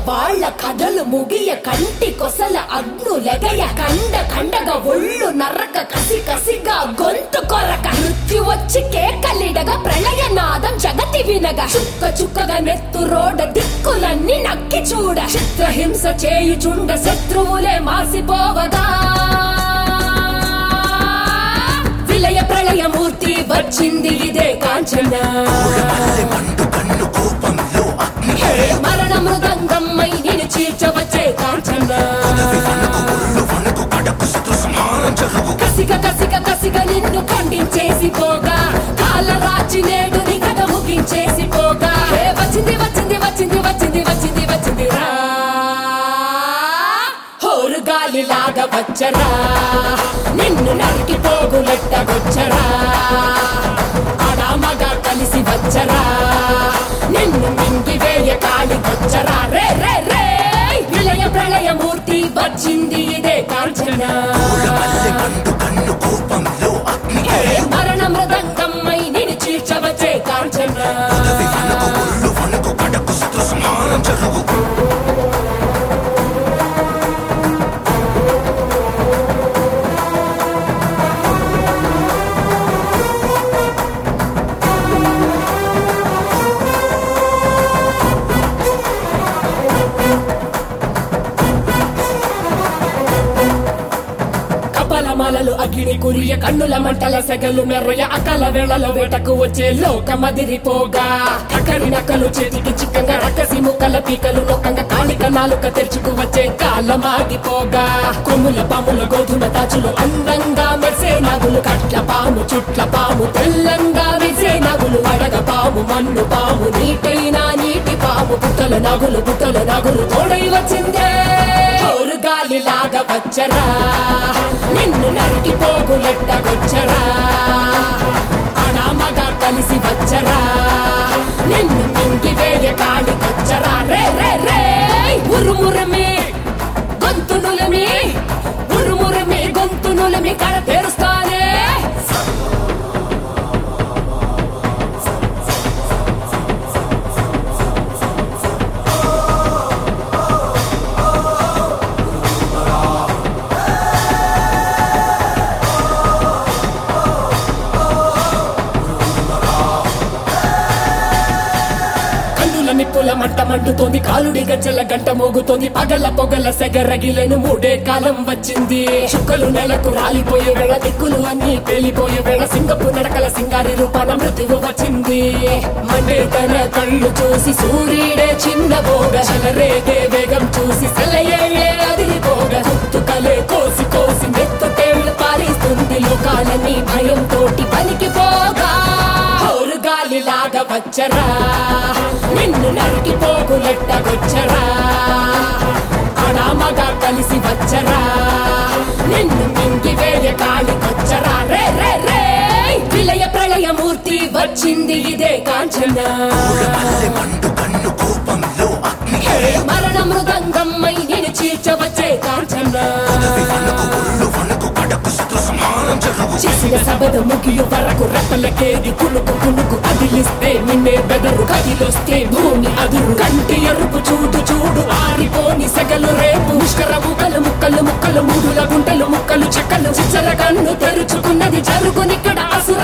వాళ్ళ కథలు ముగియ కంటి కొసల అగ్ను లెగయ కండ కండగ ఒళ్ళు నరక కసి కసిగా గొంతు కొరక మృత్యు వచ్చి కేకలిడగా ప్రళయ నాదం జగతి వినగా చుక్క చుక్కగా నెత్తు రోడ దిక్కులన్నీ నక్కి చూడ చిత్రహింస చేయుచుండ శత్రువులే మాసిపోవగా విలయ ప్రళయమూర్తి వచ్చింది ఇదే కాంచన హే మరణ మృదంగమ్మై నేను చీర్చవచ్చే కాంచన కసిక కసిక కసిక నిన్ను ఖండించేసి పోగా కాలరాచి నేడు నీ కథ ముగించేసి పోగా హే వచ్చింది వచ్చింది వచ్చింది వచ్చింది వచ్చింది వచ్చింది రా హోరు గాలి లాగా వచ్చరా నిన్ను నరికి పోగులెట్ట వచ్చరా ఆడామగా కలిసి వచ్చరా నిన్ను మింగి వేయ కాలి వచ్చరా రే రే రే విలయ ప్రళయ మూర్తి వచ్చింది ఇదే కాంచన హే మరణ మృదంగమ్మై నేను చీల్చవచ్చే కాంచన కపలమాలలు అగ్ని కురియ కన్నుల మంటల సెగలు మెర్రయ అకల వేళలో వేటకు వచ్చే లోకమదిరిపోగా అక్కడి నక్కలు చేతికి చిక్కంగా రక్కసి ముక్కల పీకలు లోకంగా కాలిక నాలుక తెరుచుకు వచ్చే కాలమాగిపోగా కొమ్ముల పాముల గోధుమ తాచులు అందంగా మెరిసే నాగులు కట్ల పాము చుట్ల పాము తెల్లంగా మెరిసే నాగులు అడగ పాము మన్ను పాము నీటైన నీటి పాము పుట్టల నాగులు పుట్టల నాగులు తోడై వచ్చిందే హోరు గాలి లాగా వచ్చరా నిన్ను నరికి పోగులెట్టగొచ్చరా ఆడామగా కలిసి వచ్చరా నిన్ను మింగి వేయ కాడికొచ్చరా రే రే రే ఉరుమురమే గొంతునులమి ఉరుమురమి గొంతునులమి కడ తెరుస్తానే కన్నుల నిప్పుల మంట మండుతోంది కాలుడి గజ్జల గంట మోగుతోంది పగల పొగల సెగరగిలను మూడే కాలం వచ్చింది చుక్కలు నెలకు రాలిపోయే వేళ దిక్కులు అన్ని పేలిపోయే వేళ సింగపు నడకల సింగారి రూపాన మృత్యువు వచ్చింది మండే తన కళ్ళు చూసి సూర్యుడే చిన్న బోగ చలరేగే వేగం చూసి సెలయేయే అదిరిపోగ గుర్తుకలే కోసి కోసి మెత్తుకేళ్లు పారిస్తుంది లోకాలన్నీ భయం తోటి పలికిపోగా హోరు గాలి లాగా వచ్చరా నిన్ను నరికి పోగులెట్టగొచ్చరా ఆడామగా కలిసి వచ్చరా నిన్ను మింగి వేయ కాలికొచ్చరా రే రే రే విలయ ప్రళయ మూర్తి వచ్చింది ఇదే కాంచన హే మరణ మృదంగమ్మై నేను చీల్చవచ్చే కాంచన చేసిన సబద ముగియు వరకు రెప్పలకేది కునుకు కునుకు అదిలిస్తే నిన్నే బెదరు కదిలొస్తే భూమి అదురు కంటి ఎరుపు చూడు చూడు ఆరిపోని సెగలు రేపు ముష్కర ముక్కలు ముక్కలు ముక్కలు మూడుల గుంటలు ముక్కలు చెక్కలు చిచ్చర కన్ను తెరుచుకున్నది జరుగునిక్కడ అసుర